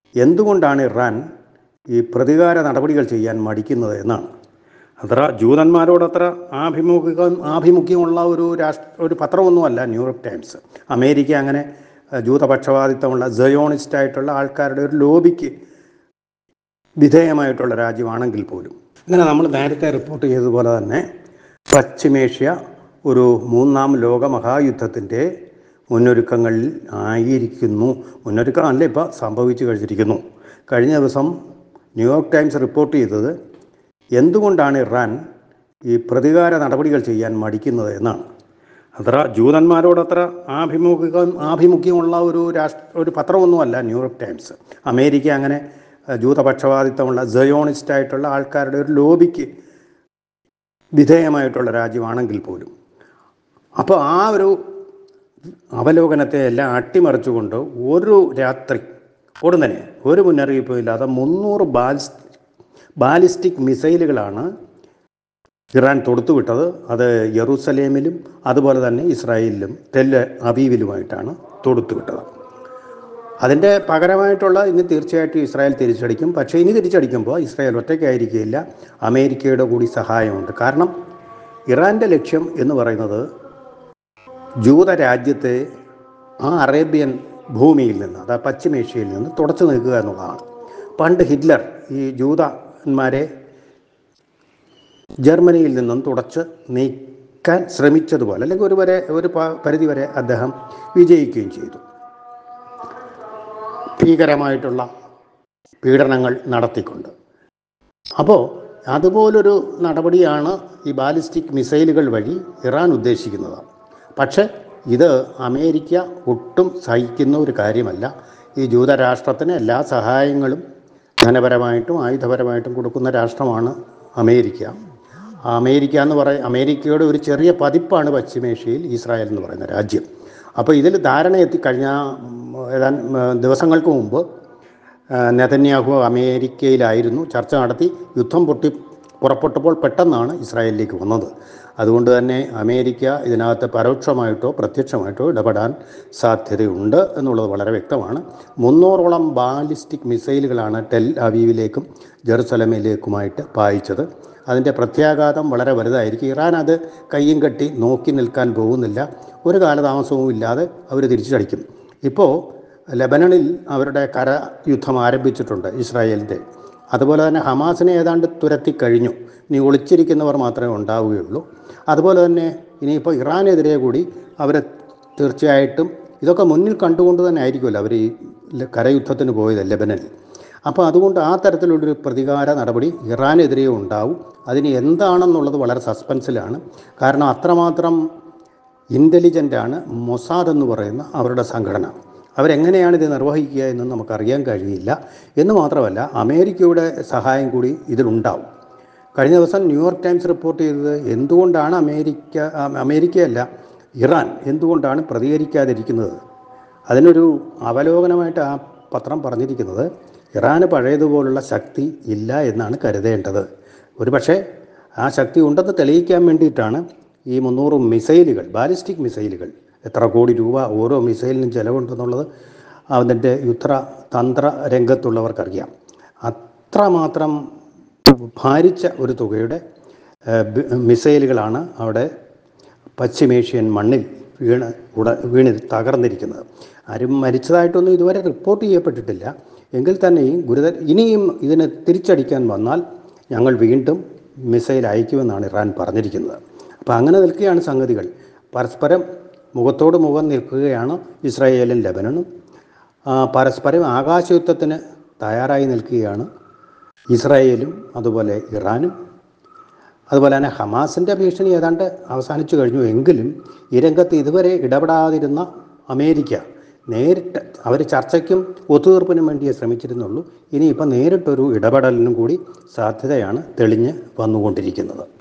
എന്തുകൊണ്ടാണ് ഇറാൻ ഈ പ്രതികാര നടപടികൾ ചെയ്യാൻ മടിക്കുന്നത് എന്നാണ് അത്ര ജൂതന്മാരോട് അത്ര ആഭിമുഖ്യം ആഭിമുഖ്യമുള്ള ഒരു രാഷ്ട്ര ഒരു പത്രമൊന്നുമല്ല ന്യൂയോർക്ക് ടൈംസ് അമേരിക്ക അങ്ങനെ അഹ്, ജൂതപക്ഷപാതിത്വമുള്ള സയോണിസ്റ്റ് ആയിട്ടുള്ള ആൾക്കാരുടെ ഒരു ലോബിക്ക് വിധേയമായിട്ടുള്ള രാജ്യമാണെങ്കിൽ പോലും ഇങ്ങനെ നമ്മൾ നേരത്തെ റിപ്പോർട്ട് ചെയ്തതുപോലെ തന്നെ പശ്ചിമേഷ്യ ഒരു മൂന്നാം ലോക മഹായുദ്ധത്തിൻ്റെ മുന്നൊരുക്കങ്ങളിൽ ആയിരിക്കുന്നു മുന്നൊരുക്കം അല്ല ഇപ്പോൾ സംഭവിച്ചു കഴിഞ്ഞിരിക്കുന്നു കഴിഞ്ഞ ദിവസം ന്യൂയോർക്ക് ടൈംസ് റിപ്പോർട്ട് ചെയ്തത് എന്തുകൊണ്ടാണ് ഇറാൻ ഈ പ്രതികാര നടപടികൾ ചെയ്യാൻ മടിക്കുന്നത് എന്നാണ് അത്ര ജൂതന്മാരോട് അത്ര ആഭിമുഖ്യം ആഭിമുഖ്യമുള്ള ഒരു രാഷ്ട്ര ഒരു പത്രമൊന്നുമല്ല ന്യൂയോർക്ക് ടൈംസ് അമേരിക്ക അങ്ങനെ അഹ്, ജൂതപക്ഷപാതിത്വമുള്ള സയോണിസ്റ്റ് ആയിട്ടുള്ള ആൾക്കാരുടെ ഒരു ലോബിക്ക് വിധേയമായിട്ടുള്ള രാജ്യമാണെങ്കിൽ പോലും അപ്പോൾ ആ ഒരു അവലോകനത്തെ എല്ലാം അട്ടിമറിച്ചുകൊണ്ട് ഒരു രാത്രി ഉടനെ ഒരു മുന്നറിയിപ്പും ഇല്ലാതെ മുന്നൂറ് ബാലിസ് ബാലിസ്റ്റിക് മിസൈലുകളാണ് ഇറാൻ തൊടുത്തുവിട്ടത് അത് യെറൂസലേമിലും അതുപോലെ തന്നെ ഇസ്രായേലിലും ടെൽ അവീവിലുമായിട്ടാണ് തൊടുത്തുവിട്ടത് അതിൻ്റെ പകരമായിട്ടുള്ള ഇനി തീർച്ചയായിട്ടും ഇസ്രായേൽ തിരിച്ചടിക്കും പക്ഷേ ഇനി തിരിച്ചടിക്കുമ്പോൾ ഇസ്രായേൽ ഒറ്റയ്ക്കായിരിക്കില്ല അമേരിക്കയുടെ കൂടി സഹായമുണ്ട് കാരണം ഇറാൻ്റെ ലക്ഷ്യം എന്ന് പറയുന്നത് ജൂത രാജ്യത്തെ ആ അറേബ്യൻ ഭൂമിയിൽ നിന്ന് അതായത് പശ്ചിമേഷ്യയിൽ നിന്ന് തുടച്ചു നീക്കുക എന്നുള്ളതാണ് പണ്ട് ഹിറ്റ്ലർ ഈ ജൂതന്മാരെ ജർമ്മനിയിൽ നിന്നും തുടച്ച് നീക്കാൻ ശ്രമിച്ചതുപോലെ അല്ലെങ്കിൽ ഒരു വരെ ഒരു പ- പരിധിവരെ അദ്ദേഹം വിജയിക്കുകയും ചെയ്തു ഭീകരമായിട്ടുള്ള പീഡനങ്ങൾ നടത്തിക്കൊണ്ട് അപ്പോൾ അതുപോലൊരു നടപടിയാണ് ഈ ബാലിസ്റ്റിക് മിസൈലുകൾ വഴി ഇറാൻ ഉദ്ദേശിക്കുന്നത് പക്ഷേ ഇത് അമേരിക്ക ഒട്ടും സഹിക്കുന്ന ഒരു കാര്യമല്ല ഈ ജൂതരാഷ്ട്രത്തിന് എല്ലാ സഹായങ്ങളും ധനപരമായിട്ടും ആയുധപരമായിട്ടും കൊടുക്കുന്ന രാഷ്ട്രമാണ് അമേരിക്ക അമേരിക്ക എന്ന് പറയ അമേരിക്കയുടെ ഒരു ചെറിയ പതിപ്പാണ് പശ്ചിമേഷ്യയിൽ ഇസ്രായേൽ എന്ന് പറയുന്ന രാജ്യം അപ്പോൾ ഇതിൽ ധാരണ എത്തിക്കഴിഞ്ഞ ഉം, ഏതാനും ഉം, ദിവസങ്ങൾക്ക് മുമ്പ് ആ, നെതന്യാഹു അമേരിക്കയിലായിരുന്നു ചർച്ച നടത്തി യുദ്ധം പൊട്ടി പുറപ്പെട്ടപ്പോൾ പെട്ടെന്നാണ് ഇസ്രായേലിലേക്ക് വന്നത് അതുകൊണ്ട് തന്നെ അമേരിക്ക ഇതിനകത്ത് പരോക്ഷമായിട്ടോ പ്രത്യക്ഷമായിട്ടോ ഇടപെടാൻ സാധ്യതയുണ്ട് എന്നുള്ളത് വളരെ വ്യക്തമാണ് മുന്നൂറോളം ബാലിസ്റ്റിക് മിസൈലുകളാണ് ടെൽ അവീവിലേക്കും ജെറുസലമിലേക്കുമായിട്ട് പായിച്ചത് അതിൻ്റെ പ്രത്യാഘാതം വളരെ വലുതായിരിക്കും ഇറാൻ അത് കയ്യും കെട്ടി നോക്കി നിൽക്കാൻ പോകുന്നില്ല ഒരു കാലതാമസവും ഇല്ലാതെ അവർ തിരിച്ചടിക്കും ഇപ്പോൾ ലെബനണിൽ അവരുടെ കര യുദ്ധം ആരംഭിച്ചിട്ടുണ്ട് ഇസ്രായേലിൻ്റെ അതുപോലെ തന്നെ ഹമാസിനെ ഏതാണ്ട് തുരത്തി കഴിഞ്ഞു ഇനി ഒളിച്ചിരിക്കുന്നവർ മാത്രമേ ഉണ്ടാവുകയുള്ളൂ അതുപോലെ തന്നെ ഇനിയിപ്പോൾ ഇറാനെതിരെ കൂടി അവർ തീർച്ചയായിട്ടും ഇതൊക്കെ മുന്നിൽ കണ്ടുകൊണ്ട് തന്നെ ആയിരിക്കുമല്ലോ അവർ ഈ ല- കരയുദ്ധത്തിന് പോയത് ലെബനനിൽ അപ്പോൾ അതുകൊണ്ട് ആ തരത്തിലുള്ളൊരു പ്രതികാര നടപടി ഇറാനെതിരെ ഉണ്ടാവും അതിന് എന്താണെന്നുള്ളത് വളരെ സസ്പെൻസിലാണ് കാരണം അത്രമാത്രം ഇൻ്റലിജൻ്റാണ് മൊസാദ് എന്ന് പറയുന്ന അവരുടെ സംഘടന അവരെങ്ങനെയാണ് ഇത് നിർവഹിക്കുക എന്ന് നമുക്കറിയാൻ കഴിയില്ല എന്ന് മാത്രമല്ല അമേരിക്കയുടെ സഹായം കൂടി ഇതിലുണ്ടാവും കഴിഞ്ഞ ദിവസം ന്യൂയോർക്ക് ടൈംസ് റിപ്പോർട്ട് ചെയ്തത് എന്തുകൊണ്ടാണ് അമേരിക്ക ആ, അമേരിക്കയല്ല ഇറാൻ എന്തുകൊണ്ടാണ് പ്രതികരിക്കാതിരിക്കുന്നത് അതിനൊരു അവലോകനമായിട്ട് ആ പത്രം പറഞ്ഞിരിക്കുന്നത് ഇറാന് പഴയതുപോലുള്ള ശക്തി ഇല്ല എന്നാണ് കരുതേണ്ടത് ഒരു പക്ഷേ ആ ശക്തി ഉണ്ടെന്ന് തെളിയിക്കാൻ വേണ്ടിയിട്ടാണ് ഈ മുന്നൂറ് മിസൈലുകൾ ബാലിസ്റ്റിക് മിസൈലുകൾ എത്ര കോടി രൂപ ഓരോ മിസൈലിനും ചിലവുണ്ടെന്നുള്ളത് അതിൻ്റെ യുദ്ധ തന്ത്ര രംഗത്തുള്ളവർക്കറിയാം അത്രമാത്രം ഭാരിച്ച ഒരു തുകയുടെ ഏഹ്, ബി- മിസൈലുകളാണ് അവിടെ പശ്ചിമേഷ്യൻ മണ്ണിൽ വീണ് ഉട വീണ് തകർന്നിരിക്കുന്നത് ആരും മരിച്ചതായിട്ടൊന്നും ഇതുവരെ റിപ്പോർട്ട് ചെയ്യപ്പെട്ടിട്ടില്ല എങ്കിൽ തന്നെയും ഗുരുതര ഇനിയും ഇതിന് തിരിച്ചടിക്കാൻ വന്നാൽ ഞങ്ങൾ വീണ്ടും മിസൈൽ അയക്കുമെന്നാണ് ഇറാൻ പറഞ്ഞിരിക്കുന്നത് അപ്പോൾ അങ്ങനെ നിൽക്കുകയാണ് സംഗതികൾ പരസ്പരം മുഖത്തോട് മുഖം നിൽക്കുകയാണ് ഇസ്രായേലും ലെബനനും ആ, പരസ്പരം ആകാശയുദ്ധത്തിന് തയ്യാറായി നിൽക്കുകയാണ് ഇസ്രായേലും അതുപോലെ ഇറാനും അതുപോലെ തന്നെ ഹമാസിൻ്റെ ഭീഷണി ഏതാണ്ട് അവസാനിച്ചു കഴിഞ്ഞു എങ്കിലും ഈ രംഗത്ത് ഇതുവരെ ഇടപെടാതിരുന്ന അമേരിക്ക നേരിട്ട് അവർ ചർച്ചയ്ക്കും ഒത്തുതീർപ്പിനും വേണ്ടിയേ ശ്രമിച്ചിരുന്നുള്ളൂ ഇനിയിപ്പോൾ നേരിട്ടൊരു ഇടപെടലിനും കൂടി സാധ്യതയാണ് തെളിഞ്ഞ് വന്നുകൊണ്ടിരിക്കുന്നത്